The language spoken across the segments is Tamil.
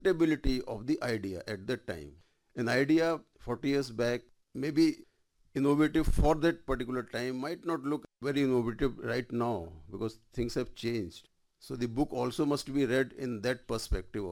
acceptability of the idea at that time. An idea 40 years back may be innovative for that particular time might not look very innovative right now because things have changed. So the book also must be read in that perspective.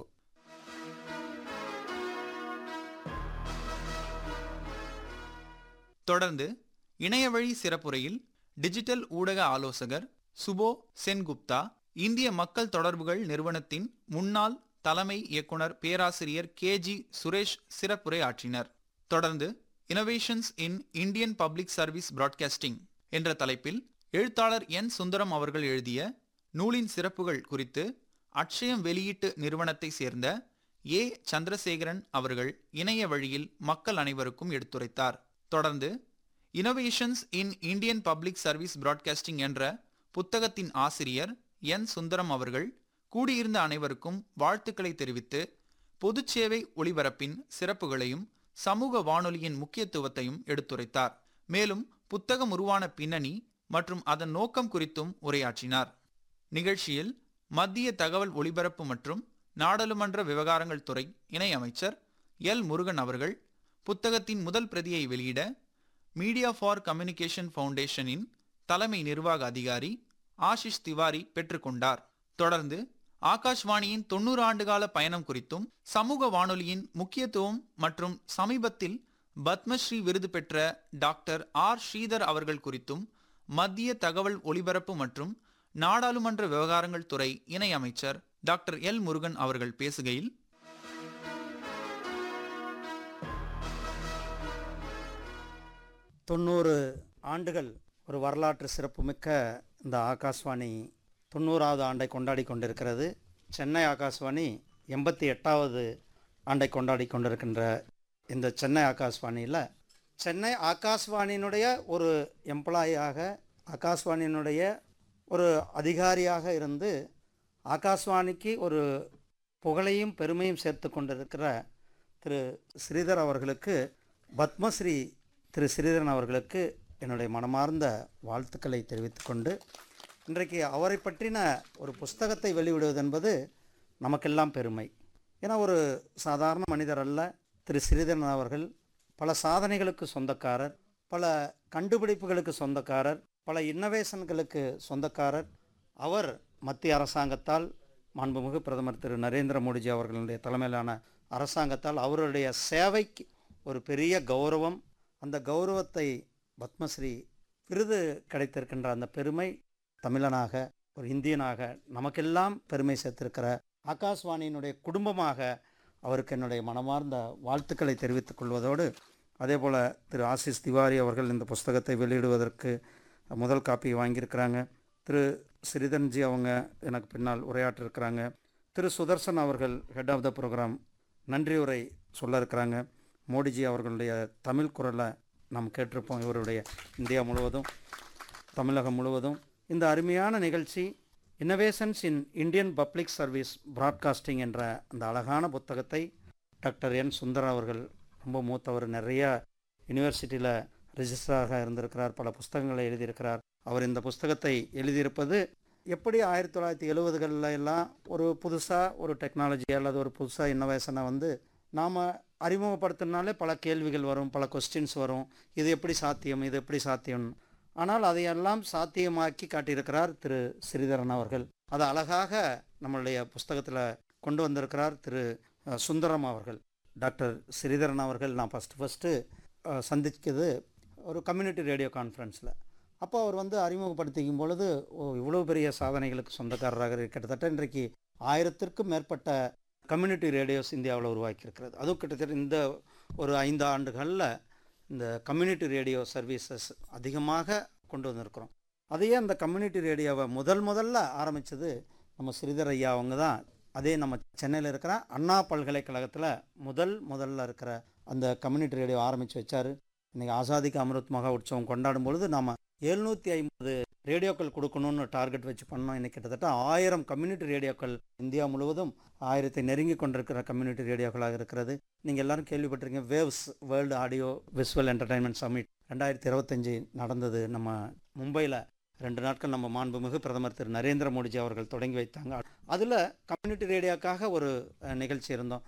தொடர்ந்து இணையவழி சிறப்புரையில் டிஜிட்டல் ஊடக ஆலோசகர் சுபோ சென்குப்தா இந்திய மக்கள் தொடர்புகள் நிறுவனத்தின் முன்னாள் தலைமை இயக்குனர் பேராசிரியர் கே ஜி சுரேஷ் சிறப்புரை ஆற்றினர் தொடர்ந்து innovations in Indian public service broadcasting என்ற தலைப்பில் எழுத்தாளர் என் சுந்தரம் அவர்கள் எழுதிய நூலின் சிறப்புகள் குறித்து அட்சயம் வெளியீட்டு நிறுவனத்தை சேர்ந்த ஏ சந்திரசேகரன் அவர்கள் இணைய வழியில் மக்கள் அனைவருக்கும் எடுத்துரைத்தார் தொடர்ந்து innovations in Indian public service broadcasting என்ற புத்தகத்தின் ஆசிரியர் என் சுந்தரம் அவர்கள் கூடியிருந்த அனைவருக்கும் வாழ்த்துக்களை தெரிவித்து பொதுச்சேவை ஒளிபரப்பின் சிறப்புகளையும் சமூக வானொலியின் முக்கியத்துவத்தையும் எடுத்துரைத்தார் மேலும் புத்தகம் உருவான பின்னணி மற்றும் அதன் நோக்கம் குறித்தும் உரையாற்றினார் நிகழ்ச்சியில் மத்திய தகவல் ஒலிபரப்பு மற்றும் நாடாளுமன்ற விவகாரங்கள் துறை இணை அமைச்சர் எல் முருகன் அவர்கள் புத்தகத்தின் முதல் பிரதியை வெளியிட மீடியா ஃபார் கம்யூனிகேஷன் ஃபவுண்டேஷனின் தலைமை நிர்வாக அதிகாரி ஆஷிஷ் திவாரி பெற்றுக்கொண்டார் தொடர்ந்து ஆகாஷ்வாணியின் தொண்ணூறு ஆண்டுகால பயணம் குறித்தும் சமூக வானொலியின் முக்கியத்துவம் மற்றும் சமீபத்தில் பத்மஸ்ரீ விருது பெற்ற டாக்டர் ஆர் ஸ்ரீதர் அவர்கள் குறித்தும் மத்திய தகவல் ஒலிபரப்பு மற்றும் நாடாளுமன்ற விவகாரங்கள் துறை இணை அமைச்சர் டாக்டர் எல் முருகன் அவர்கள் பேசுகையில் தொண்ணூறு ஆண்டுகள் ஒரு வரலாற்று சிறப்புமிக்க இந்த ஆகாஷ்வாணி தொண்ணூறாவது ஆண்டை கொண்டாடி கொண்டிருக்கிறது சென்னை ஆகாஷ்வாணி எண்பத்தி எட்டாவது ஆண்டை கொண்டாடி கொண்டிருக்கின்ற இந்த சென்னை ஆகாஷ்வாணியில் சென்னை ஆகாஷ்வாணியினுடைய ஒரு எம்ப்ளாயியாக ஆகாஷ்வாணியினுடைய ஒரு அதிகாரியாக இருந்து ஆகாஷ்வாணிக்கு ஒரு புகழையும் பெருமையும் சேர்த்து கொண்டிருக்கிற திரு ஸ்ரீதர் அவர்களுக்கு பத்மஸ்ரீ திரு ஸ்ரீதரன் அவர்களுக்கு என்னுடைய மனமார்ந்த வாழ்த்துக்களை தெரிவித்துக்கொண்டு இன்றைக்கு அவரை பற்றின ஒரு புஸ்தகத்தை வெளியிடுவது என்பது நமக்கெல்லாம் பெருமை ஏன்னா ஒரு சாதாரண மனிதர் அல்ல திரு ஸ்ரீதரன் அவர்கள் பல சாதனைகளுக்கு சொந்தக்காரர் பல கண்டுபிடிப்புகளுக்கு சொந்தக்காரர் பல இன்னோவேஷன்களுக்கு சொந்தக்காரர் அவர் மத்திய அரசாங்கத்தால் மாண்புமிகு பிரதமர் திரு நரேந்திர மோடிஜி அவர்களுடைய தலைமையிலான அரசாங்கத்தால் அவருடைய சேவைக்கு ஒரு பெரிய கௌரவம் அந்த கௌரவத்தை பத்மஸ்ரீ விருது கிடைத்திருக்கின்ற அந்த பெருமை தமிழனாக ஒரு இந்தியனாக நமக்கெல்லாம் பெருமை சேர்த்திருக்கிற ஆகாஷ்வாணியினுடைய குடும்பமாக அவருக்கு என்னுடைய மனமார்ந்த வாழ்த்துக்களை தெரிவித்துக் கொள்வதோடு அதே போல் திரு ஆசிஸ் திவாரி அவர்கள் இந்த புஸ்தகத்தை வெளியிடுவதற்கு முதல் காப்பி வாங்கியிருக்கிறாங்க திரு ஸ்ரீதன்ஜி அவங்க எனக்கு பின்னால் உரையாற்றிருக்கிறாங்க திரு சுதர்சன் அவர்கள் ஹெட் ஆஃப் த ப்ரோக்ராம் நன்றி உரை சொல்ல இருக்கிறாங்க மோடிஜி அவர்களுடைய தமிழ் குரலை நாம் கேட்டிருப்போம் இவருடைய இந்தியா முழுவதும் தமிழகம் முழுவதும் இந்த அருமையான நிகழ்ச்சி innovations in Indian public service broadcasting என்ற அந்த அழகான புத்தகத்தை டாக்டர் என் சுந்தர் அவர்கள் ரொம்ப மூத்தவர் நிறைய யூனிவர்சிட்டியில் ரிஜிஸ்டராக இருந்திருக்கிறார் பல புஸ்தகங்களை எழுதியிருக்கிறார் அவர் இந்த புஸ்தகத்தை எழுதியிருப்பது எப்படி ஆயிரத்தி தொள்ளாயிரத்தி எழுபதுகளில் எல்லாம் ஒரு புதுசாக ஒரு டெக்னாலஜி அல்லது ஒரு புதுசாக இன்னோவேஷனை வந்து நாம் அறிமுகப்படுத்தினாலே பல கேள்விகள் வரும் பல கொஸ்டின்ஸ் வரும் இது எப்படி சாத்தியம் இது எப்படி சாத்தியம் ஆனால் அதையெல்லாம் சாத்தியமாக்கி காட்டியிருக்கிறார் திரு ஸ்ரீதரன் அவர்கள் அது அழகாக நம்மளுடைய புஸ்தகத்தில் கொண்டு வந்திருக்கிறார் திரு அஹ், சுந்தரம் அவர்கள் டாக்டர் ஸ்ரீதரன் அவர்கள் நான் ஃபஸ்ட்டு ஃபஸ்ட்டு சந்திக்கிறது ஒரு கம்யூனிட்டி ரேடியோ கான்ஃபரன்ஸில் அப்போ அவர் வந்து அறிமுகப்படுத்திக்கும் பொழுது ஓ இவ்வளோ பெரிய சாதனைகளுக்கு சொந்தக்காரராக இரு- கிட்டத்தட்ட இன்றைக்கு ஆயிரத்திற்கும் மேற்பட்ட கம்யூனிட்டி ரேடியோஸ் இந்தியாவில் உருவாக்கியிருக்கிறது அதுவும் கிட்டத்தட்ட இந்த ஒரு ஐந்து ஆண்டுகளில் இந்த கம்யூனிட்டி ரேடியோ சர்வீசஸ் அதிகமாக கொண்டு வந்திருக்கிறோம் அதையே அந்த கம்யூனிட்டி ரேடியோவை முதல் முதல்ல ஆரம்பித்தது நம்ம ஸ்ரீதர் ஐயா அவங்க தான் அதே நம்ம சென்னையில் இருக்கிற அண்ணா பல்கலைக்கழகத்தில் முதல் முதல்ல இருக்கிற அந்த கம்யூனிட்டி ரேடியோ ஆரம்பித்து வச்சார் இன்றைக்கி ஆசாதிக்கு அமிர்த் மகா உற்சவம் கொண்டாடும் பொழுது நாம் எழுநூற்றி ஐம்பது ரேடியோக்கள் கொடுக்கணும்னு டார்கெட் வச்சு பண்ணோம் இன்னைக்கு கிட்டத்தட்ட ஆயிரம் கம்யூனிட்டி ரேடியோக்கள் இந்தியா முழுவதும் ஆயிரத்தை நெருங்கி கொண்டிருக்கிற கம்யூனிட்டி ரேடியோக்களாக இருக்கிறது நீங்கள் எல்லாரும் கேள்விப்பட்டிருக்கீங்க waves world audio visual entertainment summit ரெண்டாயிரத்தி இருபத்தஞ்சி நடந்தது நம்ம மும்பையில் ரெண்டு நாட்கள் நம்ம மாண்புமிகு பிரதமர் திரு நரேந்திர மோடிஜி அவர்கள் தொடங்கி வைத்தாங்க அதில் கம்யூனிட்டி ரேடியோக்காக ஒரு அஹ், நிகழ்ச்சி இருந்தோம்